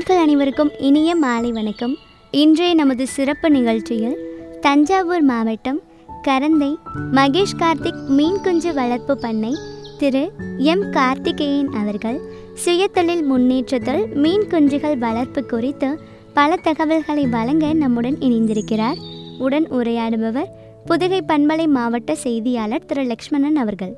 நேயர்கள் அனைவருக்கும் இனிய மாலை வணக்கம் இன்றைய நமது சிறப்பு நிகழ்ச்சியில் தஞ்சாவூர் மாவட்டம் கரந்தை மகேஷ் கார்த்திக் மீன் குஞ்சு வளர்ப்பு பண்ணை திரு எம் கார்த்திகேயன் அவர்கள் சுயதொழில் முன்னேற்றத்தில் மீன் குஞ்சுகள் வளர்ப்பு குறித்து பல தகவல்களை வழங்க நம்முடன் இணைந்திருக்கிறார் உடன் உரையாடுபவர் புதுகை பண்பலை மாவட்ட செய்தியாளர் திரு லக்ஷ்மணன் அவர்கள்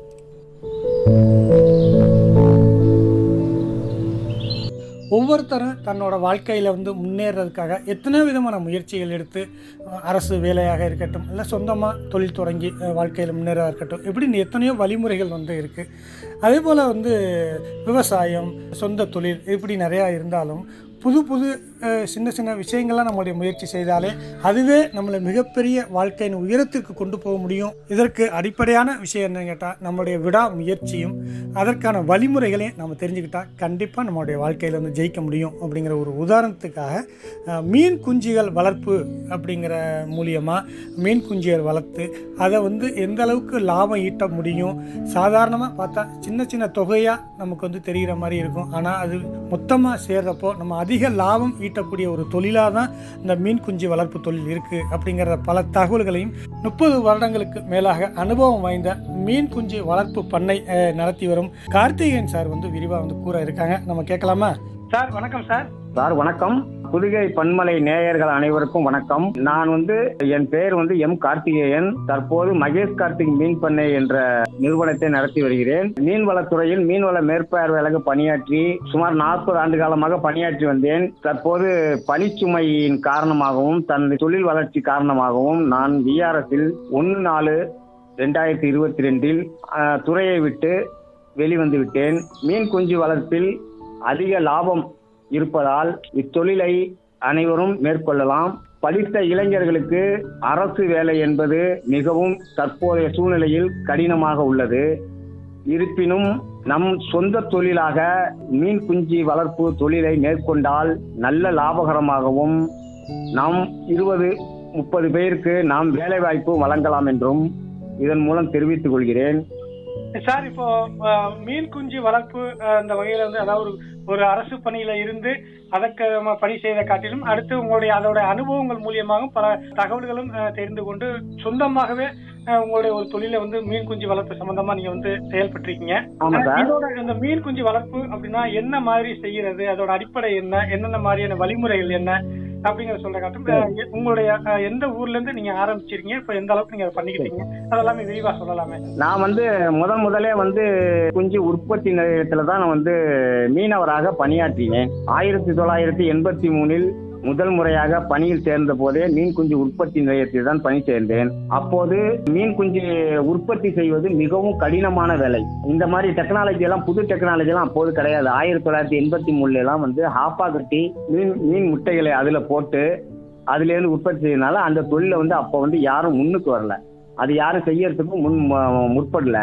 ஒவ்வொருத்தரும் தன்னோட வாழ்க்கையில் வந்து முன்னேறதுக்காக எத்தனை விதமான முயற்சிகள் எடுத்து அஹ், அரசு வேலையாக இருக்கட்டும் இல்லை சொந்தமாக தொழில் தொடங்கி வாழ்க்கையில் முன்னேறதாக இருக்கட்டும் இப்படின்னு எத்தனையோ வழிமுறைகள் வந்து இருக்குது அதே போல் வந்து விவசாயம் சொந்த தொழில் இப்படி நிறையா இருந்தாலும் புது புது அஹ், சின்ன சின்ன விஷயங்கள்லாம் நம்மளுடைய முயற்சி செய்தாலே அதுவே நம்மளை மிகப்பெரிய வாழ்க்கையின் உயரத்திற்கு கொண்டு போக முடியும் இதற்கு அடிப்படையான விஷயம் என்னன்னு கேட்டால் நம்மளுடைய விடா முயற்சியும் அதற்கான வழிமுறைகளையும் நம்ம தெரிஞ்சுக்கிட்டால் கண்டிப்பாக நம்மளுடைய வாழ்க்கையில் வந்து ஜெயிக்க முடியும் அப்படிங்கிற ஒரு உதாரணத்துக்காக அஹ், மீன் குஞ்சுகள் வளர்ப்பு அப்படிங்கிற மூலியமாக மீன் குஞ்சுகள் வளர்த்து அதை வந்து எந்த அளவுக்கு லாபம் ஈட்ட முடியும் சாதாரணமாக பார்த்தா சின்ன சின்ன தொகையாக நமக்கு வந்து தெரிகிற மாதிரி இருக்கும் ஆனால் அது மொத்தமாக சேர்றப்போ நம்ம அதிக லாபம் ஈட்டக்கூடிய ஒரு தொழிலாக தான் இந்த மீன் குஞ்சு வளர்ப்பு தொழில் இருக்குது அப்படிங்கிற பல தகவல்களையும் முப்பது வருடங்களுக்கு மேலாக அனுபவம் வாய்ந்த மீன் குஞ்சு வளர்ப்பு பண்ணை அஹ், நடத்தி வரும் கார்த்திகேயன் சார் வந்து விரிவாக வந்து கூற இருக்காங்க நம்ம கேட்கலாமா சார் வணக்கம் சார் சார் வணக்கம் புதுகை பன்மலை நேயர்கள் அனைவருக்கும் வணக்கம் நான் வந்து என் பெயர் வந்து எம் கார்த்திகேயன் தற்போது மகேஷ் கார்த்திக் மீன் பண்ணை என்ற நிறுவனத்தை நடத்தி வருகிறேன் மீன்வளத்துறையில் மீன்வள மேற்பார்வையாளராக பணியாற்றி சுமார் நாற்பது ஆண்டு காலமாக பணியாற்றி வந்தேன் தற்போது பணிச்சுமையின் காரணமாகவும் தனது தொழில் வளர்ச்சி காரணமாகவும் நான் விஆர்எஸில் ஒன்று நாலு ரெண்டாயிரத்தி இருபத்தி ரெண்டில் துறையை விட்டு வெளிவந்து விட்டேன் மீன் குஞ்சு வளர்ப்பில் அதிக லாபம் இருப்பதால் இத்தொழிலை அனைவரும் மேற்கொள்ளலாம் படித்த இளைஞர்களுக்கு அரசு வேலை என்பது மிகவும் தற்போதைய சூழ்நிலையில் கடினமாக உள்ளது இருப்பினும் நம் சொந்த தொழிலாக மீன் குஞ்சு வளர்ப்பு தொழிலை மேற்கொண்டால் நல்ல லாபகரமாகவும் நாம் இருபது முப்பது பேருக்கு நாம் வேலை வாய்ப்பு வழங்கலாம் என்றும் இதன் மூலம் தெரிவித்துக் கொள்கிறேன் சார் இப்போ அஹ், மீன் குஞ்சு வளர்ப்பு அஹ், அந்த வகையில வந்து அதாவது ஒரு- ஒரு அரசு பணியில இருந்து அதற்கு நம்ம பணி செய்த காட்டிலும் அடுத்து உங்களுடைய அதோட அனுபவங்கள் மூலியமாகவும் பல தகவல்களும் அஹ், தெரிந்து கொண்டு சொந்தமாகவே அஹ், உங்களுடைய ஒரு தொழிலை வந்து மீன் குஞ்சு வளர்ப்பு சம்பந்தமா நீங்க வந்து செயல்பட்டிருக்கீங்க ஆமா சார் இதோட இந்த மீன் குஞ்சு வளர்ப்பு அப்படின்னா என்ன மாதிரி செய்யறது அதோட அடிப்படை என்ன என்னென்ன மாதிரியான வழிமுறைகள் என்ன அப்படிங்கறத சொல்ற காட்டும் அஹ், உங்களுடைய அஹ், எந்த ஊர்ல இருந்து நீங்க ஆரம்பிச்சிருக்கீங்க இப்ப எந்த அளவுக்கு நீங்க அதை பண்ணிக்கிட்டீங்க அதெல்லாமே விரிவா சொல்லலாமே நான் வந்து முதன் முதலே வந்து குஞ்சு உற்பத்தி நிலையத்துல தான் நான் வந்து மீனவராக பணியாற்றினேன் ஆயிரத்தி தொள்ளாயிரத்தி எண்பத்தி மூணில் முதல் முறையாக பணியில் சேர்ந்த போதே மீன் குஞ்சு உற்பத்தி நிலையத்தில் தான் பணி சேர்ந்தேன் அப்போது மீன் குஞ்சு உற்பத்தி செய்வது மிகவும் கடினமான வேலை இந்த மாதிரி டெக்னாலஜி எல்லாம் புது டெக்னாலஜி எல்லாம் அப்போது கிடையாது ஆயிரத்தி தொள்ளாயிரத்தி எண்பத்தி மூணுல எல்லாம் வந்து ஹாப்பா கட்டி மீன் மீன் முட்டைகளை அதுல போட்டு அதுல இருந்து உற்பத்தி செய்யறதுனால அந்த தொழிலை வந்து அப்போ வந்து யாரும் முன்னுக்கு வரல அது யாரும் செய்யறதுக்கு முன் ம- முற்படல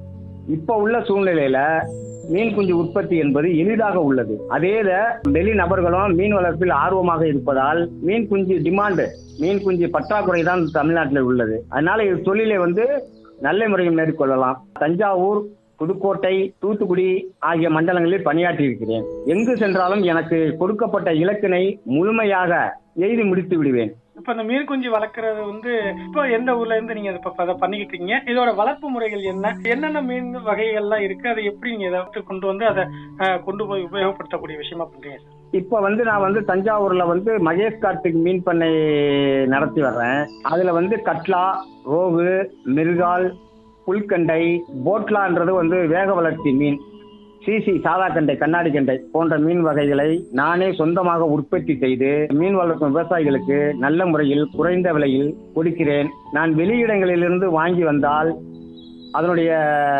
இப்ப உள்ள சூழ்நிலையில மீன் குஞ்சு உற்பத்தி என்பது எளிதாக உள்ளது அதே இத வெளி நபர்களும் மீன் வளர்ப்பில் ஆர்வமாக இருப்பதால் மீன் குஞ்சு டிமாண்ட் மீன் குஞ்சு பற்றாக்குறை தான் தமிழ்நாட்டில் உள்ளது அதனால இது தொழிலை வந்து நல்ல முறையில் மேற்கொள்ளலாம் தஞ்சாவூர் புதுக்கோட்டை தூத்துக்குடி ஆகிய மண்டலங்களில் பணியாற்றி இருக்கிறேன் எங்கு சென்றாலும் எனக்கு கொடுக்கப்பட்ட இலக்கினை முழுமையாக எய்தி முடித்து விடுவேன் இப்ப இந்த மீன் குஞ்சு வளர்க்கறது வந்து இப்போ எந்த ஊர்ல இருந்து நீங்க இப்ப அதை பண்ணிக்கிட்டு இருக்கீங்க இதோட வளர்ப்பு முறைகள் என்ன என்னென்ன மீன் வகைகள்லாம் இருக்கு அதை எப்படி நீங்க இதை கொண்டு வந்து அதை அஹ், கொண்டு போய் உபயோகப்படுத்தக்கூடிய விஷயமா பண்றீங்க சார் இப்ப வந்து நான் வந்து தஞ்சாவூர்ல வந்து மகேஷ் கார்த்திக் மீன் பண்ணை நடத்தி வர்றேன் அதுல வந்து கட்லா ரோகு மிருகால் புல்கண்டை போட்லான்றது வந்து வேக வளர்ச்சி மீன் சிசி சாதா கண்டை கண்ணாடி கண்டை போன்ற மீன் வகைகளை நானே சொந்தமாக உற்பத்தி செய்து மீன் வளர்க்கும் விவசாயிகளுக்கு நல்ல முறையில் குறைந்த விலையில் கொடுக்கிறேன் நான் வெளியிடங்களிலிருந்து வாங்கி வந்தால் அதனுடைய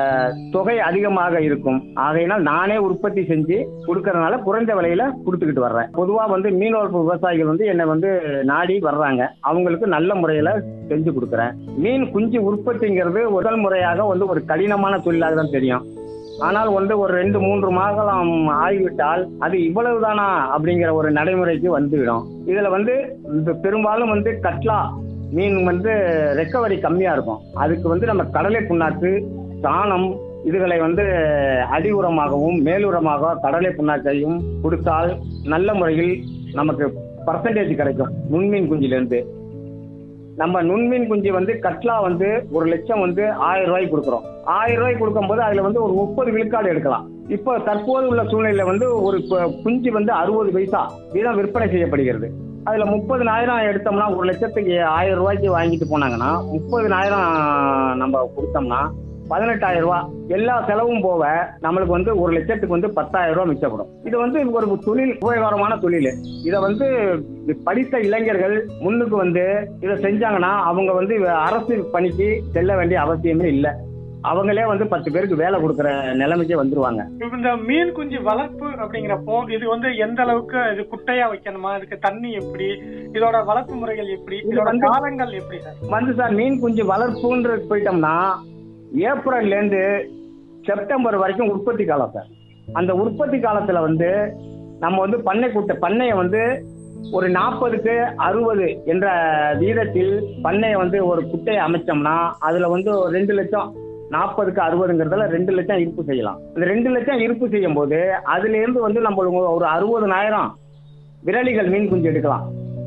தொகை அதிகமாக இருக்கும் ஆகையினால் நானே உற்பத்தி செஞ்சு கொடுக்கறதுனால குறைந்த விலையில கொடுத்துக்கிட்டு வர்றேன் பொதுவா வந்து மீன் வளர்ப்பு விவசாயிகள் வந்து என்னை வந்து நாடி வர்றாங்க அவங்களுக்கு நல்ல முறையில செஞ்சு கொடுக்குறேன் மீன் குஞ்சு உற்பத்திங்கிறது முதல் முறையாக வந்து ஒரு கடினமான தொழிலாக தான் தெரியும் ஆனால் வந்து ஒரு ரெண்டு மூன்று மாதம் ஆகிவிட்டால் அது இவ்வளவுதானா அப்படிங்கிற ஒரு நடைமுறைக்கு வந்துவிடும் இதுல வந்து இந்த பெரும்பாலும் வந்து கட்லா மீன் வந்து ரெக்கவரி கம்மியா இருக்கும் அதுக்கு வந்து நம்ம கடலை புண்ணாக்கு சாணம் இதுகளை வந்து அடி உரமாகவும் மேலுரமாக கடலை புண்ணாக்கையும் கொடுத்தால் நல்ல முறையில் நமக்கு பர்சன்டேஜ் கிடைக்கும் நுண்மீன் குஞ்சிலிருந்து நம்ம நுண்மீன் குஞ்சு வந்து கட்லா வந்து ஒரு லட்சம் வந்து ஆயிரம் ரூபாய்க்கு கொடுக்குறோம் ஆயிரம் ரூபாய்க்கு கொடுக்கும்போது அதுல வந்து ஒரு முப்பது விழுக்காடு எடுக்கலாம் இப்போ தற்போது உள்ள சூழ்நிலையில வந்து ஒரு கு- குஞ்சு வந்து அறுபது பைசா வீதம் விற்பனை செய்யப்படுகிறது அதுல முப்பதுனாயிரம் எடுத்தோம்னா ஒரு லட்சத்துக்கு ஆயிரம் ரூபாய்க்கு வாங்கிட்டு போனாங்கன்னா முப்பதுனாயிரம் நம்ம கொடுத்தோம்னா பதினெட்டாயிரம் ரூபாய் எல்லா செலவும் போக நம்மளுக்கு வந்து ஒரு லட்சத்துக்கு வந்து பத்தாயிரம் ரூபாய் மிச்சப்படும் இது வந்து ஒரு தொழில் உபயோகரமான தொழில் இதை வந்து படித்த இளைஞர்கள் முன்னுக்கு வந்து இதை செஞ்சாங்கன்னா அவங்க வந்து அரசு பணிக்கு செல்ல வேண்டிய அவசியமே இல்லை அவங்களே வந்து பத்து பேருக்கு வேலை கொடுக்குற நிலைமைக்கே வந்துருவாங்க இப்ப இந்த மீன் குஞ்சு வளர்ப்பு அப்படிங்கிறப்போ இது வந்து எந்த அளவுக்கு இது குட்டையா வைக்கணுமா இதுக்கு தண்ணி எப்படி இதோட வளர்ப்பு முறைகள் எப்படி இது இதோட வந்து- காலங்கள் எப்படி சார் வந்து சார் மீன் குஞ்சு வளர்ப்புன்ற போயிட்டோம்னா ஏப்ரல்ல இருந்து செப்டம்பர் வரைக்கும் உற்பத்தி காலம் சார் அந்த உற்பத்தி காலத்துல வந்து நம்ம வந்து பண்ணை கூட்ட பண்ணையை வந்து ஒரு நாற்பதுக்கு அறுபது என்ற வீதத்தில் பண்ணையை வந்து ஒரு குட்டையை அமைச்சோம்னா அதுல வந்து ஒரு ரெண்டு லட்சம் நாற்பதுக்கு அறுபதுங்கிறதுல ரெண்டு லட்சம் இருப்பு செய்யலாம் இந்த ரெண்டு லட்சம் இருப்பு செய்யும் போது அதுல இருந்து வந்து நம்ம ஒரு அறுபதுனாயிரம் விரலிகள் மீன் குஞ்சு எடுக்கலாம்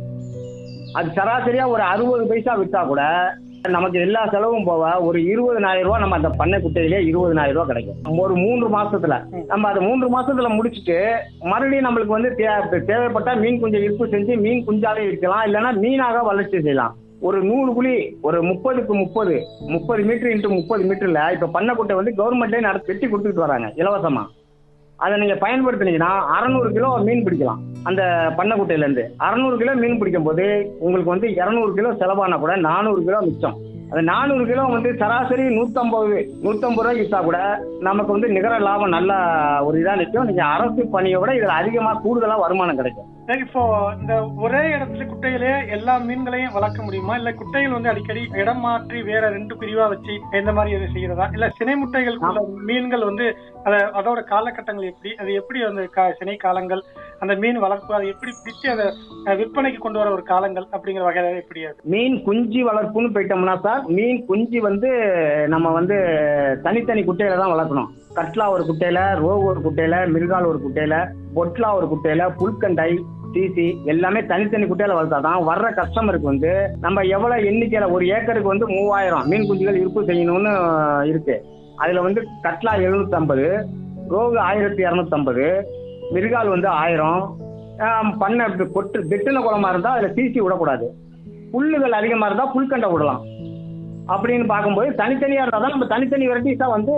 அது சராசரியா ஒரு அறுபது பைசா விற்றா கூட நமக்கு எல்லா செலவும் போக ஒரு இருபதனாயிரம் ரூபாய் நம்ம அந்த பண்ணை குட்டையிலே இருபதனாயிரம் ரூபாய் கிடைக்கும் ஒரு மூன்று மாசத்துல நம்ம அதை மூன்று மாசத்துல முடிச்சுட்டு மறுபடியும் நம்மளுக்கு வந்து தே- தேவைப்பட்டா மீன் குஞ்சை இருப்பு செஞ்சு மீன் குஞ்சாவே விற்கலாம் இல்லைன்னா மீனாக வளர்ச்சி செய்யலாம் ஒரு நூறு குழி ஒரு முப்பதுக்கு முப்பது முப்பது மீட்டர் இன்ட்டு முப்பது மீட்டர்ல இப்ப பண்ணைக்குட்டை வந்து கவர்மெண்ட்லேயே நடத்தி வெட்டி கொடுத்துட்டு வராங்க இலவசமா அதை நீங்க பயன்படுத்தினீங்கன்னா அறநூறு கிலோ மீன் பிடிக்கலாம் அந்த பண்ணைக்குட்டையில இருந்து அறநூறு கிலோ மீன் பிடிக்கும் போது உங்களுக்கு வந்து இரநூறு கிலோ செலவானா கூட நானூறு கிலோ மிச்சம் அந்த நானூறு கிலோ வந்து சராசரி நூத்தம்பது நூத்தம்பது ரூபாய்க்கு விற்றா கூட நமக்கு வந்து நிகர லாபம் நல்ல ஒரு இதா நிற்கும் நீங்க அரசு பணியை விட இதுல அதிகமா கூடுதலா வருமானம் கிடைக்கும் சரி, இப்போ இந்த ஒரே இடத்துல குட்டையிலே எல்லா மீன்களையும் வளர்க்க முடியுமா இல்ல குட்டைகள் வந்து அடிக்கடி இடம் மாற்றி வேற ரெண்டு பிரிவா வச்சு இந்த மாதிரி எது செய்யறதா இல்ல சினை முட்டைகளுக்குள்ள மீன்கள் வந்து அத அதோட காலகட்டங்கள் எப்படி அது எப்படி அந்த கா- சினை காலங்கள் அந்த மீன் வளர்ப்பு அதை எப்படி பிடிச்சு அதை அஹ், விற்பனைக்கு கொண்டு வர ஒரு காலங்கள் அப்படிங்கிற வகையில எப்படி அது மீன் குஞ்சு வளர்ப்புன்னு போயிட்டோம்னா சார் மீன் குஞ்சு வந்து நம்ம வந்து தனித்தனி குட்டையில தான் வளர்க்கணும் கட்லா ஒரு குட்டையில ரோகு ஒரு குட்டையில மிருகால் ஒரு குட்டையில பொட்லா ஒரு குட்டையில புல்கண்டை சிசி எல்லாமே தனித்தனி குட்டையில வளர்த்தாதான் வர்ற கஸ்டமருக்கு வந்து நம்ம எவ்வளவு எண்ணிக்கையில ஒரு ஏக்கருக்கு வந்து மூவாயிரம் மீன் குஞ்சுகள் இருப்பு செய்யணும்னு இருக்கு அதுல வந்து கட்லா எழுநூத்தி ஐம்பது ரோகு ஆயிரத்தி இரநூத்தம்பது மிருகால் வந்து ஆயிரம் ஆம், பண்ணை இப்படி கொட்டு வெட்டின குளமா இருந்தா அதுல சிசி விடக்கூடாது புல்லுகள் அதிகமா இருந்தா புல்கண்டை விடலாம் அப்படின்னு பார்க்கும்போது தனித்தனியா இருந்தா தான் நம்ம தனித்தனி வெரைட்டிஸா வந்து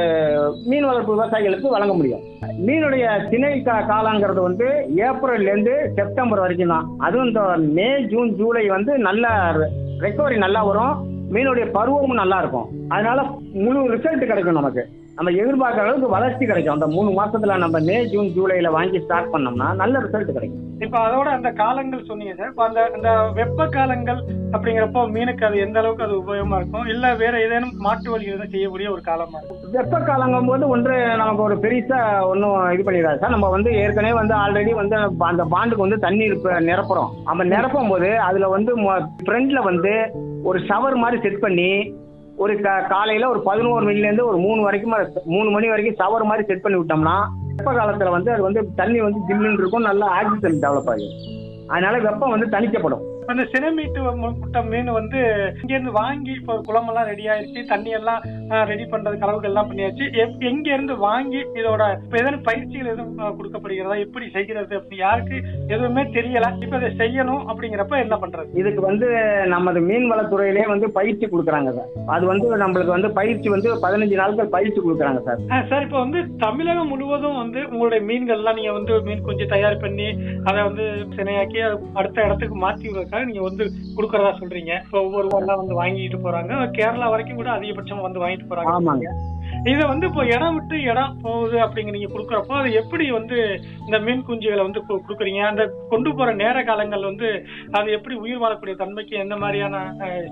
மீன் வளர்ப்பு விவசாயிகளுக்கு வழங்க முடியும் மீனுடைய திணை கா- காலங்கிறது வந்து ஏப்ரல்ல இருந்து செப்டம்பர் வரைக்கும் தான் அதுவும் இந்த மே ஜூன் ஜூலை வந்து நல்ல ரெக்கவரி நல்லா வரும் மீனுடைய பருவமும் நல்லா இருக்கும் அதனால முழு ரிசல்ட் கிடைக்கும் நமக்கு நம்ம எதிர்பார்க்குற அளவுக்கு வளர்ச்சி கிடைக்கும் அந்த மூணு மாசத்துல நம்ம மே ஜூன் ஜூலைல வாங்கி ஸ்டார்ட் பண்ணோம்னா நல்ல ரிசல்ட் கிடைக்கும் இப்ப அதோட அந்த காலங்கள் சொன்னீங்க சார் இப்ப அந்த அந்த வெப்ப காலங்கள் அப்படிங்கிறப்போ மீனுக்கு அது எந்த அளவுக்கு அது உபயோகமா இருக்கும் இல்ல வேற ஏதேனும் மாற்று வழி எதுவும் செய்யக்கூடிய ஒரு காலமா இருக்கும் வெப்ப காலங்கும் போது ஒன்று நமக்கு ஒரு பெருசா ஒன்றும் இது பண்ணிடாது சார் நம்ம வந்து ஏற்கனவே வந்து ஆல்ரெடி வந்து அந்த பாண்டுக்கு வந்து தண்ணீர் இப்ப நிரப்புறோம் நம்ம நிரப்பும் போது அதுல வந்து ஃப்ரண்ட்ல வந்து ஒரு ஷவர் மாதிரி செட் பண்ணி ஒரு கா- காலையில ஒரு பதினோரு மணில இருந்து ஒரு மூணு வரைக்கும் மூணு மணி வரைக்கும் ஷவர் மாதிரி செட் பண்ணி விட்டோம்னா வெப்ப காலத்துல வந்து அது வந்து தண்ணி வந்து ஜில்லுன்னு இருக்கும் நல்லா ஆக்சிஜன் டெவலப் ஆகும் அதனால வெப்பம் வந்து தணிக்கப்படும் அந்த சினைமீட்டு மு- முட்டை மீன் வந்து இங்க இருந்து வாங்கி இப்போ ஒரு குளமெல்லாம் ரெடி ஆயிருச்சு தண்ணி எல்லாம் ரெடி பண்றதுக்கு அளவுக்கு எல்லாம் பண்ணியாச்சு எப்- எங்க இருந்து வாங்கி இதோட இப்ப ஏதேனும் பயிற்சிகள் எதுவும் அஹ், கொடுக்கப்படுகிறதா எப்படி செய்கிறது அப்படி யாருக்கு எதுவுமே தெரியல இப்ப இதை செய்யணும் அப்படிங்கிறப்ப என்ன பண்றது இதுக்கு வந்து நமது மீன்வளத்துறையிலே வந்து பயிற்சி கொடுக்குறாங்க சார் அது வந்து நம்மளுக்கு வந்து பயிற்சி வந்து பதினஞ்சு நாட்கள் பயிற்சி கொடுக்குறாங்க சார் ஆ, சார் இப்போ வந்து தமிழகம் முழுவதும் வந்து உங்களுடைய மீன்கள்லாம் நீங்க வந்து மீன் கொஞ்சம் தயார் பண்ணி அதை வந்து சினையாக்கி அது அடுத்த இடத்துக்கு மாற்றி விடுறதுக்காக நீங்க வந்து கொடுக்கறதா சொல்றீங்க இப்போ ஒவ்வொரு ஊர்லாம் வந்து வாங்கிட்டு போறாங்க கேரளா வரைக்கும் கூட அதிகபட்சம் வந்து வாங்கிட்டு போறாங்க ஆமாங்க இதை வந்து இப்போ இடம் விட்டு இடம் போகுது அப்படிங்க நீங்க கொடுக்குறப்போ அது எப்படி வந்து இந்த மீன் குஞ்சுகளை வந்து கு- கொடுக்குறீங்க அந்த கொண்டு போற நேர காலங்கள் வந்து அது எப்படி உயிர் வாழக்கூடிய தன்மைக்கு எந்த மாதிரியான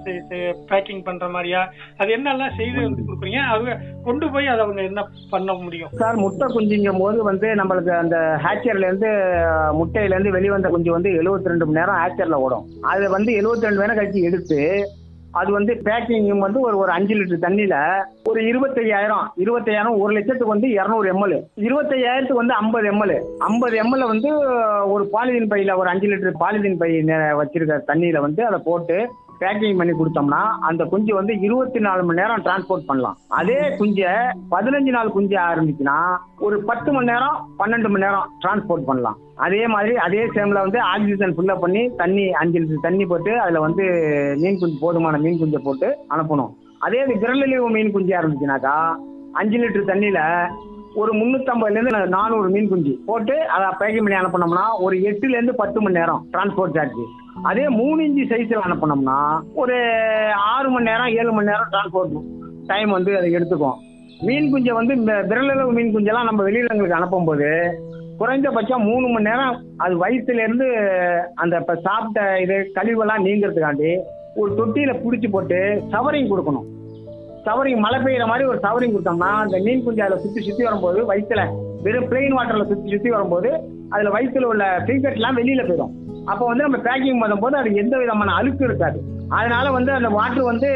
பேக்கிங் பண்ற மாதிரியா அது என்னெல்லாம் செய்து வந்து கொடுக்குறீங்க அவங்க கொண்டு போய் அதை அவங்க என்ன பண்ண முடியும் சார் முட்டை குஞ்சுங்கும் போது வந்து நம்மளுக்கு அந்த ஹேச்சர்ல இருந்து அஹ், முட்டையில இருந்து வெளிவந்த குஞ்சு வந்து 72 ரெண்டு மணி நேரம் ஹேச்சர்ல ஓடும் அது வந்து 72 ரெண்டு மணி நேரம் கழிச்சு எடுத்து அது வந்து பேக்கிங் வந்து ஒரு ஒரு அஞ்சு லிட்டர் தண்ணியில ஒரு இருபத்தையாயிரம் இருபத்தையாயிரம் ஒரு லட்சத்துக்கு வந்து இரநூறு எம்எல் இருபத்தையாயிரத்துக்கு வந்து ஐம்பது எம்எல் ஐம்பது எம்எல் வந்து ஒரு பாலிதீன் பையில ஒரு அஞ்சு லிட்டர் பாலிதீன் பை நெ- வச்சிருக்க தண்ணியில வந்து அதை போட்டு பேக்கிங் பண்ணி கொடுத்தோம்னா அந்த குஞ்சு வந்து இருபத்தி நாலு மணி நேரம் டிரான்ஸ்போர்ட் பண்ணலாம் அதே குஞ்சை பதினஞ்சு நாள் குஞ்சு ஆரம்பிச்சுன்னா ஒரு பத்து மணி நேரம் பன்னெண்டு மணி நேரம் டிரான்ஸ்போர்ட் பண்ணலாம் அதே மாதிரி அதே சேம்ல வந்து ஆக்சிஜன் ஃபுல்லப் பண்ணி தண்ணி அஞ்சு லிட்டர் தண்ணி போட்டு அதுல வந்து மீன் குஞ்சு போதுமான மீன் குஞ்சை போட்டு அனுப்பணும் அதே இது விரலழிவு மீன் குஞ்சா இருந்துச்சுனாக்கா அஞ்சு லிட்டர் தண்ணியில ஒரு முந்நூற்றம்பதுல இருந்து நானூறு மீன் குஞ்சு போட்டு அதை பேக்கிங் பண்ணி அனுப்பினோம்னா ஒரு எட்டுல இருந்து பத்து மணி நேரம் டிரான்ஸ்போர்ட் சார்ஜ் அதே மூணு இன்ச்சு சைஸ்ல அனுப்பினோம்னா ஒரு ஆறு மணி நேரம் ஏழு மணி நேரம் டிரான்ஸ்போர்ட் டைம் வந்து அதை எடுத்துக்கும் மீன் குஞ்சை வந்து இந்த விரலளவு மீன் குஞ்செல்லாம் நம்ம வெளியிடங்களுக்கு அனுப்பும்போது குறைந்தபட்சம் மூணு மணி நேரம் அது வயிற்றுல இருந்து அந்த இப்ப சாப்பிட்ட இது கழிவெல்லாம் நீங்கிறதுக்காண்டி ஒரு தொட்டியில பிடிச்சி போட்டு சவரிங் கொடுக்கணும் சவரிங் மழை பெய்யுற மாதிரி ஒரு சவரிங் கொடுத்தோம்னா அந்த மீன் குஞ்சு அதில் சுற்றி சுற்றி வரும்போது வயிற்றுல வெறும் பிளெயின் வாட்டர்ல சுற்றி சுற்றி வரும்போது அதில் வயிற்றுல உள்ள ஃபிங்கர்ட்லாம் வெளியில போயிடும் அப்போ வந்து நம்ம பேக்கிங் பண்ணும்போது அது எந்த விதமான அழுக்கு இருக்காது அதனால வந்து அந்த வாட்டர் வந்து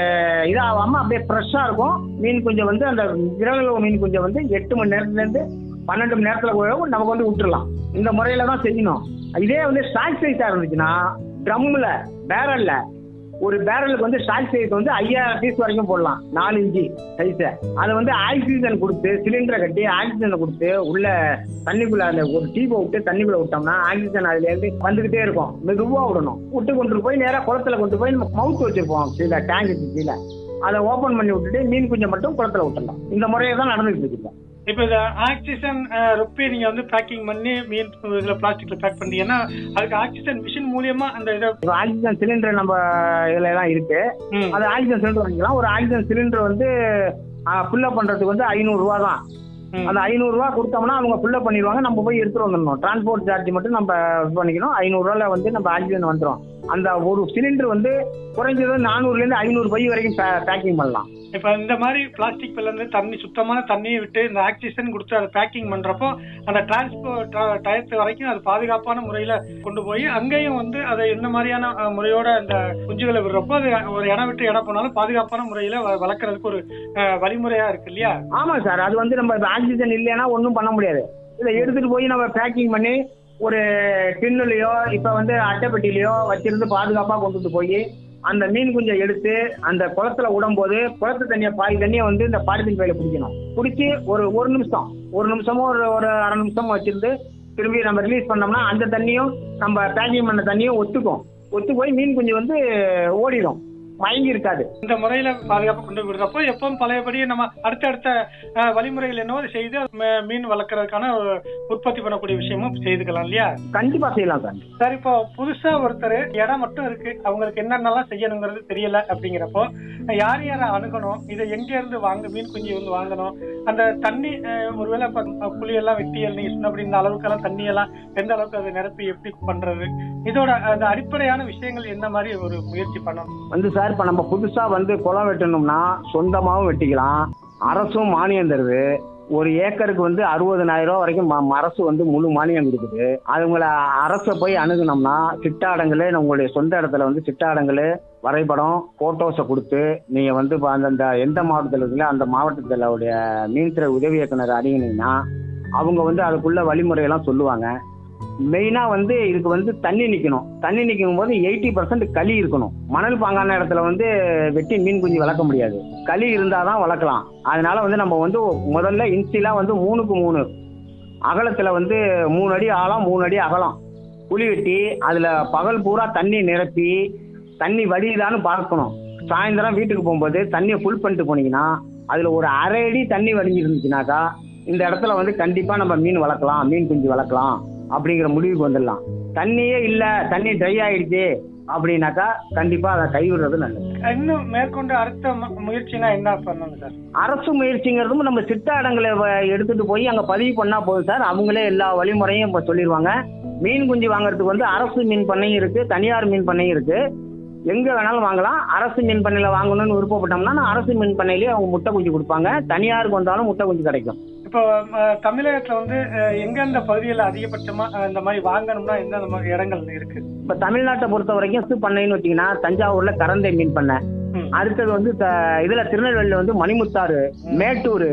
இதாகாம அப்படியே ஃப்ரெஷ்ஷாக இருக்கும் மீன் குஞ்சை வந்து அந்த விரலளவு மீன் குஞ்சை வந்து எட்டு மணி நேரத்துலேருந்து பன்னெண்டு மணி நேரத்தில் கூட நமக்கு வந்து விட்டுறலாம் இந்த முறையில தான் செய்யணும் இதே வந்து ஸ்டாக் சைஸாக இருந்துச்சுன்னா ட்ரம்மில் பேரல்ல ஒரு பேரலுக்கு வந்து ஸ்டாக் சைஸ் வந்து ஐயாயிரம் பீஸ் வரைக்கும் போடலாம் நாலு இன்ச்சு சைஸை அதை வந்து ஆக்சிஜன் கொடுத்து சிலிண்டரை கட்டி ஆக்சிஜனை கொடுத்து உள்ள தண்ணிக்குள்ள அந்த ஒரு டீப்பை விட்டு தண்ணிக்குள்ள விட்டோம்னா ஆக்சிஜன் அதுல இருந்து வந்துகிட்டே இருக்கும் மெதுவா விடணும் விட்டு கொண்டு போய் நேரா குளத்துல கொண்டு போய் நம்ம மவுத் வச்சிருப்போம் கீழே டேங்குக்கு கீழே அதை ஓபன் பண்ணி விட்டுட்டு மீன் குஞ்சை மட்டும் குளத்துல விட்டுடலாம் இந்த முறையை தான் நடந்துகிட்டு இருக்கு இப்போ. இப்போ இந்த ஆக்சிஜன் ரொப்பி நீங்க வந்து பேக்கிங் பண்ணி மீன் இதுல பிளாஸ்டிக்ல பேக் பண்ணீங்கன்னா அதுக்கு ஆக்சிஜன் மிஷின் மூலியமா அந்த இதை இப்போ ஆக்சிஜன் சிலிண்டர் நம்ம இதுல எல்லாம் இருக்கு ம், அது ஆக்சிஜன் சிலிண்டர் வாங்கிக்கலாம் ஒரு ஆக்சிஜன் சிலிண்டர் வந்து ஃபில்லப் பண்றதுக்கு வந்து ஐநூறு ரூபா தான் ம். அந்த ஐநூறு ரூபா கொடுத்தோம்னா அவங்க ஃபில்லப் பண்ணிடுவாங்க நம்ம போய் எடுத்துட்டு வந்துடணும் டிரான்ஸ்போர்ட் சார்ஜ் மட்டும் நம்ம இது பண்ணிக்கணும் ஐநூறு ரூபால வந்து நம்ம ஆக்சிஜன் வந்துடும் அந்த ஒரு சிலிண்டர் வந்து குறைஞ்சது நானூறுல இருந்து ஐநூறு பை வரைக்கும் பேக்கிங் பண்ணலாம் இப்ப இந்த மாதிரி பிளாஸ்டிக் பில்ல இருந்து தண்ணி சுத்தமான தண்ணியை விட்டு இந்த ஆக்சிஜன் கொடுத்து அதை பேக்கிங் பண்றப்போ அந்த டிரான்ஸ்போர்ட் டயத்து வரைக்கும் அது பாதுகாப்பான முறையில கொண்டு போய் அங்கேயும் வந்து அதை எந்த மாதிரியான அஹ், முறையோட அந்த குஞ்சுகளை விடுறப்போ அது ஒரு இடம் விட்டு இடம் போனாலும் பாதுகாப்பான முறையில வ- வளர்க்கறதுக்கு ஒரு அஹ், வழிமுறையா இருக்கு இல்லையா ஆமா சார் அது வந்து நம்ம ஆக்சிஜன் இல்லைன்னா ஒன்றும் பண்ண முடியாது இதை எடுத்துட்டு போய் நம்ம பேக்கிங் பண்ணி ஒரு டின்னுலையோ இப்போ வந்து அட்டைப்பெட்டிலையோ வச்சிருந்து பாதுகாப்பாக கொண்டுட்டு போய் அந்த மீன் குஞ்சை எடுத்து அந்த குளத்துல விடும்போது குளத்து தண்ணியை பாதி தண்ணியை வந்து இந்த பாலித்தீன் பையில பிடிக்கணும் பிடிச்சி ஒரு ஒரு நிமிஷம் ஒரு நிமிஷமோ ஒரு ஒரு அரை நிமிஷம் வச்சிருந்து திரும்பி நம்ம ரிலீஸ் பண்ணோம்னா அந்த தண்ணியும் நம்ம பேக்கிங் பண்ண தண்ணியும் ஒத்துக்கும் ஒத்து போய் மீன் குஞ்சு வந்து ஓடிடும் மயங்கி இருக்காது இந்த முறையில பாதுகாப்பா கொண்டு போய் விடுறப்போ எப்பவும் பழையபடி நம்ம அடுத்தடுத்த அஹ், வழிமுறைகள் என்னவோ அதை செய்து ம- மீன் வளர்க்கறதுக்கான ஒரு உற்பத்தி பண்ணக்கூடிய விஷயமும் செய்துக்கலாம் இல்லையா கண்டிப்பா செய்யலாம் சார் சார் இப்போ புதுசா ஒருத்தர் இடம் மட்டும் இருக்கு அவங்களுக்கு என்னென்னலாம் செய்யணுங்கிறது தெரியல அப்படிங்கிறப்போ யார் யாரை அணுகணும் இதை எங்க இருந்து வாங்க மீன் குஞ்சு வந்து வாங்கணும் அந்த தண்ணி அஹ், ஒருவேளை இப்ப புளியெல்லாம் வெட்டி நீங்க சொன்னபடி இந்த அளவுக்கெல்லாம் தண்ணி எல்லாம் எந்த அளவுக்கு அதை நிரப்பி எப்படி பண்றது இதோட அந்த அடிப்படையான விஷயங்கள் என்ன மாதிரி ஒரு முயற்சி பண்ணணும் வந்து சார் இப்போ நம்ம புதுசாக வந்து குளம் வெட்டணும்னா சொந்தமாகவும் வெட்டிக்கலாம் அரசும் மானியம் தருது ஒரு ஏக்கருக்கு வந்து அறுபதனாயிரம் ரூபா வரைக்கும் ம- அரசு வந்து முழு மானியம் கொடுக்குது அதுங்களை அரசை போய் அணுகுனோம்னா சிட்டாடங்களே உங்களுடைய சொந்த இடத்துல வந்து சிட்டாடங்களே வரைபடம் போட்டோஸை கொடுத்து நீங்கள் வந்து இப்போ அந்தந்த எந்த மாவட்டத்தில் இருக்கீங்களோ அந்த மாவட்டத்தில் உடைய மீன்துறை உதவி இயக்குனர் அணுகினீங்கன்னா அவங்க வந்து அதுக்குள்ள வழிமுறையெல்லாம் சொல்லுவாங்க மெயினாக வந்து இதுக்கு வந்து தண்ணி நிற்கணும் தண்ணி நிற்கும் போது எயிட்டி பர்சன்ட் களி இருக்கணும் மணல் பாங்கான இடத்துல வந்து வெட்டி மீன் குஞ்சு வளர்க்க முடியாது களி இருந்தால் தான் வளர்க்கலாம் அதனால வந்து நம்ம வந்து முதல்ல இன்ச்சிலாம் வந்து மூணுக்கு மூணு அகலத்தில் வந்து மூணு அடி ஆழம் மூணு அடி அகலம் குழி வெட்டி அதில் பகல் பூரா தண்ணி நிரப்பி தண்ணி வடியுதான்னு பார்க்கணும் சாயந்தரம் வீட்டுக்கு போகும்போது தண்ணியை ஃபுல் பண்ணிட்டு போனீங்கன்னா அதில் ஒரு அரை அடி தண்ணி வடிஞ்சிருந்துச்சுனாக்கா இந்த இடத்துல வந்து கண்டிப்பாக நம்ம மீன் வளர்க்கலாம் மீன் குஞ்சு வளர்க்கலாம் அப்படிங்கிற முடிவுக்கு வந்துடலாம் தண்ணியே இல்லை தண்ணி ட்ரை ஆயிடுச்சு அப்படின்னாக்கா கண்டிப்பாக அதை கைவிடுறது நல்லது இன்னும் மேற்கொண்டு அடுத்த மு- முயற்சினா என்ன பண்ணணும் சார் அரசு முயற்சிங்கிறதும் நம்ம சிட்டாடங்களை வ- எடுத்துட்டு போய் அங்க பதிவு பண்ணா போதும் சார் அவங்களே எல்லா வழிமுறையும் இப்ப சொல்லிடுவாங்க மீன் குஞ்சு வாங்குறதுக்கு வந்து அரசு மீன் பண்ணையும் இருக்கு தனியார் மீன் பண்ணையும் இருக்கு எங்க வேணாலும் வாங்கலாம் அரசு மீன் பண்ணையில வாங்கணும்னு விருப்பப்பட்டோம்னா நான் அரசு மீன் பண்ணையிலேயே அவங்க முட்டை குஞ்சு கொடுப்பாங்க தனியாருக்கு வந்தாலும் முட்டை குஞ்சு கிடைக்கும் இப்போ அஹ், தமிழகத்துல வந்து அஹ், எந்தெந்த பகுதிகளில் அதிகபட்சமா அஹ், இந்த மாதிரி வாங்கணும்னா எந்தெந்த மாதிரி இடங்கள் இருக்கு இப்ப தமிழ்நாட்டை பொறுத்த வரைக்கும் சு பண்ணைன்னு வச்சீங்கன்னா தஞ்சாவூர்ல கரந்தை மீன் பண்ணை ம். அடுத்தது வந்து த- இதுல திருநெல்வேலியில வந்து மணிமுத்தாறு மேட்டூர்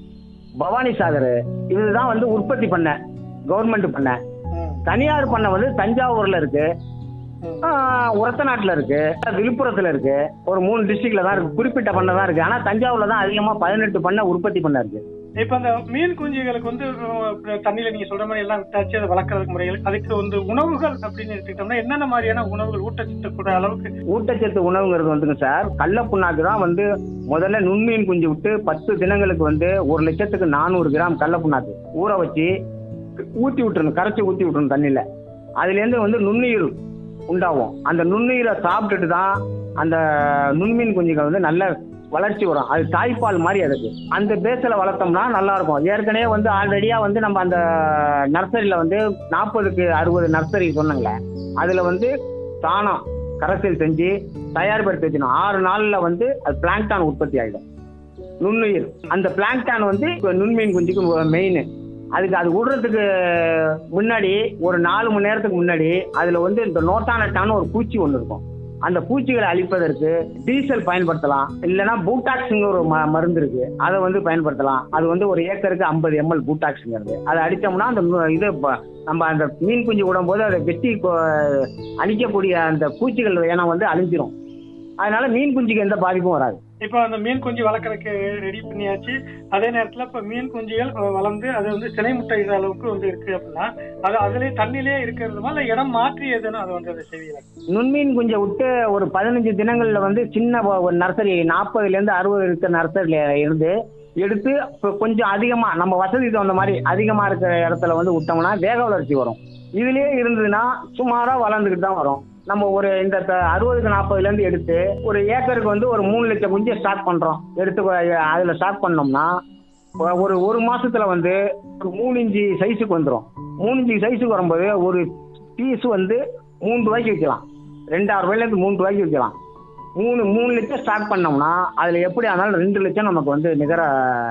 பவானி சாகர் இதுதான் வந்து உற்பத்தி பண்ண கவர்மெண்ட் பண்ண ம், தனியார் பண்ணை வந்து தஞ்சாவூர்ல இருக்கு ம். ஆஹ், ஒரத்தநாட்டுல இருக்கு விழுப்புரத்துல இருக்கு ஒரு மூணு டிஸ்ட்ரிக்ட்ல தான் இருக்கு குறிப்பிட்ட பண்ணை தான் இருக்கு ஆனா தஞ்சாவூர்ல தான் அதிகமா பதினெட்டு பண்ணை உற்பத்தி பண்ண இருக்கு இப்ப அந்த மீன் குஞ்சுகளுக்கு வந்து அஹ், தண்ணியில நீங்க சொல்ற மாதிரி எல்லாம் விட்டாச்சு அதை வளர்க்கறதுக்கு முறைகள் அதுக்கு வந்து உணவுகள் அப்படின்னு எடுத்துக்கிட்டோம்னா என்னென்ன மாதிரியான உணவுகள் ஊட்டச்சத்து கூட அளவுக்கு ஊட்டச்சத்து உணவுங்கிறது வந்துங்க சார் கடல புண்ணாக்கு தான் வந்து முதல்ல நுண்மீன் குஞ்சு விட்டு பத்து தினங்களுக்கு வந்து ஒரு லட்சத்துக்கு நானூறு கிராம் கடல புண்ணாக்கு ஊற வச்சு ஊற்றி விட்டுறணும் கரைச்சி ஊற்றி விட்டுறணும் தண்ணியில் அதுலேருந்து வந்து நுண்ணுயிர் உண்டாகும் அந்த நுண்ணுயிரை சாப்பிட்டுட்டு தான் அந்த நுண்மீன் குஞ்சுகள் வந்து நல்ல வளர்ச்சி வரும் அது தாய்ப்பால் மாதிரி அதுக்கு அந்த பேஸில் வளர்த்தோம்னா நல்லா இருக்கும் ஏற்கனவே வந்து ஆல்ரெடியாக வந்து நம்ம அந்த நர்சரியில் வந்து நாற்பதுக்கு அறுபது நர்சரி சொன்னாங்களே அதில் வந்து தானம் கரைசல் செஞ்சு தயார்படுத்தி வச்சிடணும் ஆறு நாள்ல வந்து அது பிளாங்டான் உற்பத்தி ஆகிடும் நுண்ணுயிர் அந்த பிளாங்டான் வந்து இப்ப நுண்மீன் குஞ்சுக்கு மெயின் அதுக்கு அது விடுறதுக்கு முன்னாடி ஒரு நாலு மணி நேரத்துக்கு முன்னாடி அதுல வந்து இந்த நோட்டானட்டான ஒரு பூச்சி ஒன்று இருக்கும் அந்த பூச்சிகளை அழிப்பதற்கு டீசல் பயன்படுத்தலாம் இல்லைன்னா பூட்டாக்ஸுங்கிற ஒரு ம- மருந்து இருக்கு அதை வந்து பயன்படுத்தலாம் அது வந்து ஒரு ஏக்கருக்கு ஐம்பது எம்எல் பூட்டாக்ஸுங்கிறது அதை அடித்தோம்னா அந்த நு- இது ப- நம்ம அந்த மீன் குஞ்சு விடும்போது அதை வெட்டி கொ- அழிக்கக்கூடிய அந்த பூச்சிகள் இனம் வந்து அழிஞ்சிரும் அதனால மீன் குஞ்சுக்கு எந்த பாதிப்பும் வராது இப்போ அந்த மீன் குஞ்சு வளர்க்கறதுக்கு ரெடி பண்ணியாச்சு அதே நேரத்துல இப்ப மீன் குஞ்சுகள் அஹ், வளர்ந்து அது வந்து சினை முட்டைகிற அளவுக்கு வந்து இருக்கு அப்படின்னா அது அதுலயே தண்ணிலே இருக்கிறதுமா இல்ல இடம் மாற்றி எதுன்னு அது வந்து அதை செய்வீங்க நுண்மீன் குஞ்சை விட்டு ஒரு பதினஞ்சு தினங்கள்ல வந்து சின்ன ஒ- ஒரு நர்சரி நாற்பதுல இருந்து அறுபது இருக்கிற நர்சரியில இருந்து எடுத்து இப்ப கொஞ்சம் அதிகமா நம்ம வசதிக்கு தகுந்த மாதிரி அதிகமா இருக்கிற இடத்துல வந்து விட்டோம்னா வேக வளர்ச்சி வரும் இதுலயே இருந்ததுன்னா சுமாரா வளர்ந்துக்கிட்டு தான் வரும் நம்ம ஒரு இந்த த- அறுபதுக்கு நாற்பதுல இருந்து எடுத்து ஒரு ஏக்கருக்கு வந்து ஒரு மூணு லட்சம் குஞ்சு ஸ்டார்ட் பண்றோம் எடுத்து கொ- அதுல ஸ்டார்ட் பண்ணோம்னா ஒ- ஒரு ஒரு மாசத்துல வந்து ஒரு மூணு இன்ச்சு சைஸுக்கு வந்துடும் மூணு இன்ச்சு சைஸுக்கு வரும்போது ஒரு பீஸ் வந்து மூணு ரூபாய்க்கு விற்கலாம் ரெண்டாயிரம் ரூபாயிலேருந்து மூணு ரூபாய்க்கு விற்கலாம் மூணு மூணு லட்சம் ஸ்டார்ட் பண்ணோம்னா அதில் எப்படி ஆனாலும் ரெண்டு லட்சம் நமக்கு வந்து நிகர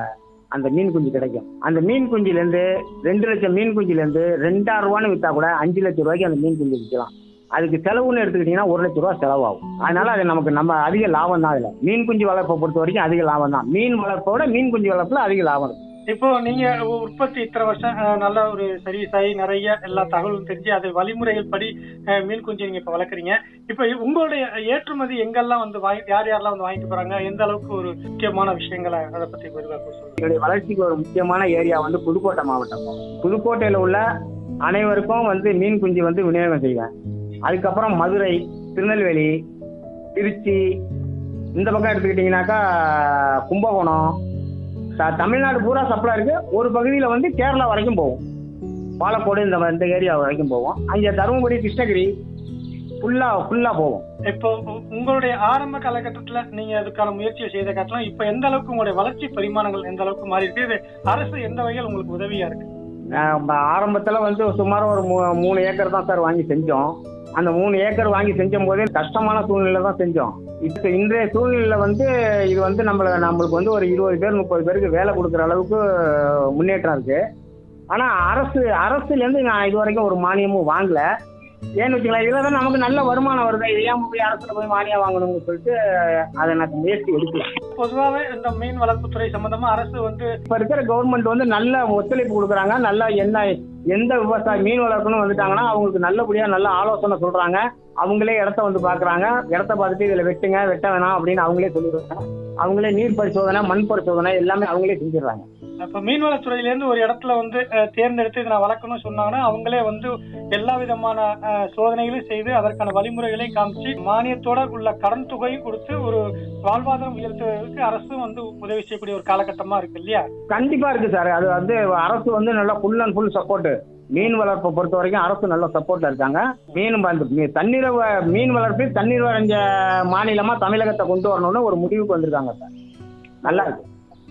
அந்த மீன் குஞ்சு கிடைக்கும் அந்த மீன் குஞ்சிலேருந்து ரெண்டு லட்சம் மீன் குஞ்சிலேருந்து ரெண்டாயிரம் ரூபான்னு விற்றா கூட அஞ்சு லட்சம் ரூபாய்க்கு அந்த மீன் குஞ்சு விற்கலாம் அதுக்கு செலவுன்னு எடுத்துக்கிட்டிங்கன்னா ஒரு லட்ச ரூபா செலவாகும் அதனால அது நமக்கு நம்ம அதிக லாபம் தான் அதில் மீன் குஞ்சு வளர்ப்பை பொறுத்த வரைக்கும் அதிக லாபம் தான் மீன் வளர்ப்போட மீன் குஞ்சு வளர்ப்பில் அதிக லாபம் இருக்கு இப்போ நீங்க உ- உற்பத்தி இத்தனை வருஷம் அஹ், நல்ல ஒரு சரி சாய் நிறைய எல்லா தகவலும் தெரிஞ்சு அது வழிமுறைகள் படி அஹ், மீன் குஞ்சு நீங்க இப்ப வளர்க்குறீங்க இப்போ உங்களுடைய ஏற்றுமதி எங்கெல்லாம் வந்து வாங்கி யார் யாரெல்லாம் வந்து வாங்கிட்டு போறாங்க எந்த அளவுக்கு ஒரு முக்கியமான விஷயங்களை அதை பத்தி விரிவாக சொல்லுங்க என்னுடைய வளர்ச்சிக்கு ஒரு முக்கியமான ஏரியா வந்து புதுக்கோட்டை மாவட்டம் புதுக்கோட்டையில் உள்ள அனைவருக்கும் வந்து மீன் குஞ்சு வந்து விநியோகம் செய்வேன் அதுக்கப்புறம் மதுரை திருநெல்வேலி திருச்சி இந்த பக்கம் எடுத்துக்கிட்டிங்கனாக்கா கும்பகோணம் த- தமிழ்நாடு பூரா சப்ளை இருக்கு ஒரு பகுதியில் வந்து கேரளா வரைக்கும் போகும் பாலக்கோடு இந்த இந்த ஏரியா வரைக்கும் போவோம் அங்கே தருமபுரி கிருஷ்ணகிரி ஃபுல்லாக ஃபுல்லாக போகும் இப்போ உ- உங்களுடைய ஆரம்ப காலகட்டத்துல நீங்க அதுக்கான முயற்சியை செய்த காட்டலாம் இப்ப எந்த அளவுக்கு உங்களுடைய வளர்ச்சி பரிமாணங்கள் எந்த அளவுக்கு மாறி இருக்கு இது அரசு எந்த வகையில் உங்களுக்கு உதவியா இருக்கு ஆரம்பத்தில் வந்து சுமார் ஒரு மூ மூணு ஏக்கர் தான் சார் வாங்கி செஞ்சோம் அந்த மூணு ஏக்கர் வாங்கி செஞ்சும் போதே கஷ்டமான சூழ்நிலை தான் செஞ்சோம் இப்போ இன்றைய சூழ்நிலையில் வந்து இது வந்து நம்மள நம்மளுக்கு வந்து ஒரு இருபது பேர் முப்பது பேருக்கு வேலை கொடுக்குற அளவுக்கு முன்னேற்றம் இருக்கு ஆனால் அரசு அரசுலேருந்து நான் இது வரைக்கும் ஒரு மானியமும் வாங்கல ஏன்னு வச்சுக்கலாம் இதில் தான் நமக்கு நல்ல வருமானம் வருது இது ஏன் போய் அரசுல போய் மானியம் வாங்கணும்னு சொல்லிட்டு அதை எனக்கு முயற்சி எடுக்கல பொதுவாகவே இந்த மீன் வளர்ப்புத்துறை சம்பந்தமா அரசு வந்து இப்ப இருக்கிற கவர்மெண்ட் வந்து நல்ல ஒத்துழைப்பு கொடுக்குறாங்க நல்லா என்ன எந்த விவசாயி மீன் வளர்க்கணும் வந்துட்டாங்கன்னா அவங்களுக்கு நல்லபடியா நல்ல ஆலோசனை சொல்றாங்க அவங்களே இடத்த வந்து பாக்குறாங்க இடத்த பார்த்துட்டு இதுல வெட்டுங்க வெட்ட வேணாம் அப்படின்னு அவங்களே சொல்லிடுறாங்க அவங்களே நீர் பரிசோதனை மண் பரிசோதனை எல்லாமே அவங்களே செஞ்சிடுறாங்க இப்ப மீன்வளத்துறையில இருந்து ஒரு இடத்துல வந்து அஹ், தேர்ந்தெடுத்து இதை நான் வளர்க்கணும்னு சொன்னாங்கன்னா அவங்களே வந்து எல்லா விதமான அஹ், சோதனைகளையும் செய்து அதற்கான வழிமுறைகளையும் காமிச்சு மானியத்தோட உள்ள கடன் தொகையும் கொடுத்து ஒரு வாழ்வாதாரம் உயர்த்துவதற்கு அரசும் வந்து உதவி செய்யக்கூடிய ஒரு காலகட்டமா இருக்கு இல்லையா கண்டிப்பா இருக்கு சார் அது வந்து அரசு வந்து நல்லா ஃபுல் அண்ட் ஃபுல் சப்போர்ட் மீன் வளர்ப்பை பொறுத்த வரைக்கும் அரசு நல்ல சப்போர்ட்ல இருக்காங்க மீன் வந்து மீ- தண்ணீரை வ- மீன் வளர்ப்பில் தண்ணீர் வரைஞ்ச மாநிலமா தமிழகத்தை கொண்டு வரணும்னு ஒரு முடிவுக்கு வந்திருக்காங்க சார் நல்லா இருக்கு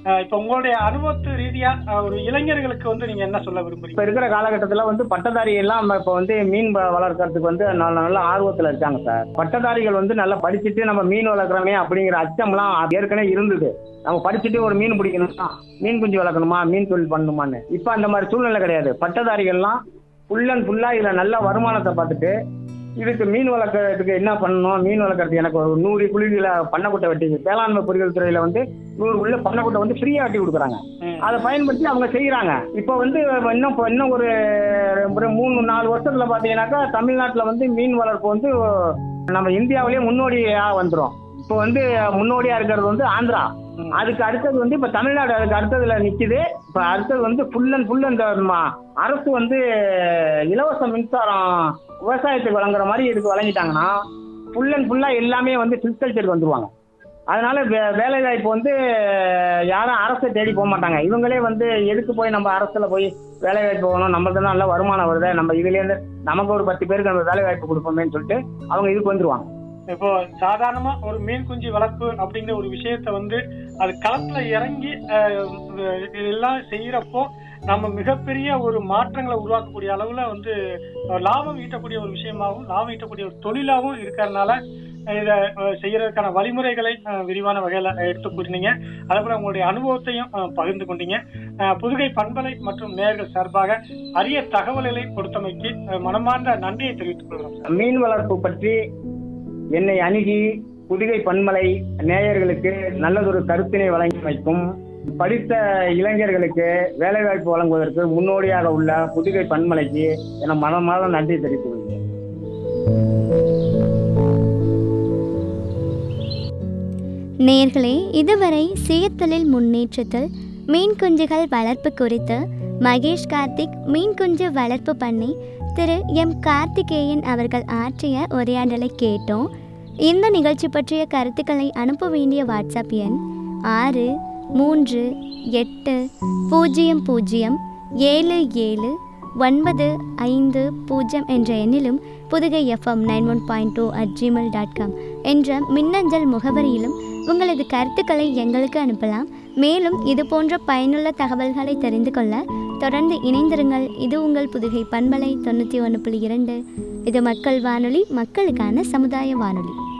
அஹ் இப்போ உங்களுடைய அனுபவத்து ரீதியா அஹ், ஒரு இளைஞர்களுக்கு வந்து நீங்க என்ன சொல்ல விரும்புறீங்க இப்ப இருக்கிற காலகட்டத்துல வந்து பட்டதாரி எல்லாம் இப்ப வந்து மீன் வ- வளர்க்கறதுக்கு வந்து நல்ல நல்ல ஆர்வத்துல இருக்காங்க சார் பட்டதாரிகள் வந்து நல்லா படிச்சுட்டு நம்ம மீன் வளர்க்குறோமே அப்படிங்கிற அச்சம்லாம் ஏற்கனவே இருந்தது நம்ம படிச்சுட்டு ஒரு மீன் பிடிக்கணுமா மீன் குஞ்சு வளர்க்கணுமா மீன் தொழில் பண்ணணுமான்னு இப்ப அந்த மாதிரி சூழ்நிலை கிடையாது பட்டதாரிகள்லாம் ஃபுல் அண்ட் ஃபுல்லா இதுல நல்ல வருமானத்தை பார்த்துட்டு இதுக்கு மீன் வளர்க்கறதுக்கு என்ன பண்ணணும் மீன் வளர்க்கறதுக்கு எனக்கு ஒரு நூறு குழிகளை பண்ணைக்குட்டை வெட்டி வேளாண்மை பொறியியல் துறையில வந்து நூறு குழில பண்ணைக்குட்டை வந்து ஃப்ரீயா வெட்டி கொடுக்குறாங்க ம். அதை பயன்படுத்தி அவங்க செய்யறாங்க இப்போ வந்து இன்னும் இப்போ இன்னும் ஒரு ஒரு மூணு நாலு வருஷத்துல பாத்தீங்கன்னாக்கா தமிழ்நாட்டுல வந்து மீன் வளர்ப்பு வந்து நம்ம இந்தியாவிலேயே முன்னோடியா வந்துரும் இப்போ வந்து முன்னோடியா இருக்கிறது வந்து ஆந்திரா ம். அதுக்கு அடுத்தது வந்து இப்ப தமிழ்நாடு அதுக்கு அடுத்ததுல நிக்குது இப்ப அடுத்தது வந்து ஃபுல் அண்ட் ஃபுல் அந்த ம- அரசு வந்து இலவச மின்சாரம் விவசாயத்துக்கு வழங்குற மாதிரி இதுக்கு வழங்கிட்டாங்கன்னா ஃபுல் அண்ட் ஃபுல்லா எல்லாமே வந்து ஃபில்கல்ச்சருக்கு வந்துருவாங்க அதனால வே- வேலை வாய்ப்பு வந்து யாரும் அரசை தேடி போக மாட்டாங்க இவங்களே வந்து எதுக்கு போய் நம்ம அரசுல போய் வேலை வாய்ப்பு போகணும் நம்மளுக்கு தான் நல்ல வருமானம் வருது நம்ம இதுல இருந்து நமக்கு ஒரு பத்து பேருக்கு நம்ம வேலை வாய்ப்பு கொடுப்போமேன்னு சொல்லிட்டு அவங்க இதுக்கு வந்துருவாங்க இப்போ சாதாரணமா ஒரு மீன் குஞ்சு வளர்ப்பு அப்படிங்கிற ஒரு விஷயத்த வந்து அது களத்துல இறங்கி அஹ், இதெல்லாம் செய்யறப்போ நம்ம மிகப்பெரிய ஒரு மாற்றங்களை உருவாக்கக்கூடிய அளவுல வந்து அஹ், லாபம் ஈட்டக்கூடிய ஒரு விஷயமாகவும் லாபம் ஈட்டக்கூடிய ஒரு தொழிலாகவும் இருக்கிறதுனால அஹ், இதை அஹ், செய்யறதுக்கான வழிமுறைகளை அஹ், விரிவான வகையில எடுத்து கூறினீங்க அதே போல உங்களுடைய அனுபவத்தையும் அஹ், பகிர்ந்து கொண்டீங்க அஹ், புதுகை பண்பலை மற்றும் நேயர்கள் சார்பாக அரிய தகவல்களை கொடுத்தமைக்கு அஹ், மனமார்ந்த நன்றியை தெரிவித்துக் கொள்கிறோம் சார். மீன் வளர்ப்பு பற்றி என்னை அணுகி புதுகை பன்மலை நேயர்களுக்கு நல்லதொரு கருத்தினை வழங்கி வைக்கும் படித்த இளைஞர்களுக்கு வேலைவாய்ப்பு வழங்குவதற்கு முன்னோடியாக உள்ள புதுகை பன்மலைக்கு என மனமாத நன்றி தெரிவித்துக் கொள்கிறேன் நேர்களே இதுவரை சுயத்தொழில் முன்னேற்றத்தில் மீன் குஞ்சுகள் வளர்ப்பு குறித்து மகேஷ் கார்த்திக் மீன் குஞ்சு வளர்ப்பு பண்ணி திரு எம் கார்த்திகேயன் அவர்கள் ஆற்றிய உரையாடலை கேட்டோம் இந்த நிகழ்ச்சி பற்றிய கருத்துக்களை அனுப்ப வேண்டிய வாட்ஸ்அப் எண் ஆறு மூன்று எட்டு பூஜ்ஜியம் பூஜ்ஜியம் ஏழு ஏழு ஒன்பது ஐந்து பூஜ்ஜியம் என்ற எண்ணிலும் Pudugai FM nine one point two at Gmail dot com என்ற மின்னஞ்சல் முகவரியிலும் உங்களது கருத்துக்களை எங்களுக்கு அனுப்பலாம் மேலும் இது போன்ற பயனுள்ள தகவல்களை தெரிந்து கொள்ள தொடர்ந்து இணைந்திருங்கள் இது உங்கள் புதுகை பண்பலை தொண்ணூற்றி ஒன்று புள்ளி இரண்டு இது மக்கள் வானொலி மக்களுக்கான சமுதாய வானொலி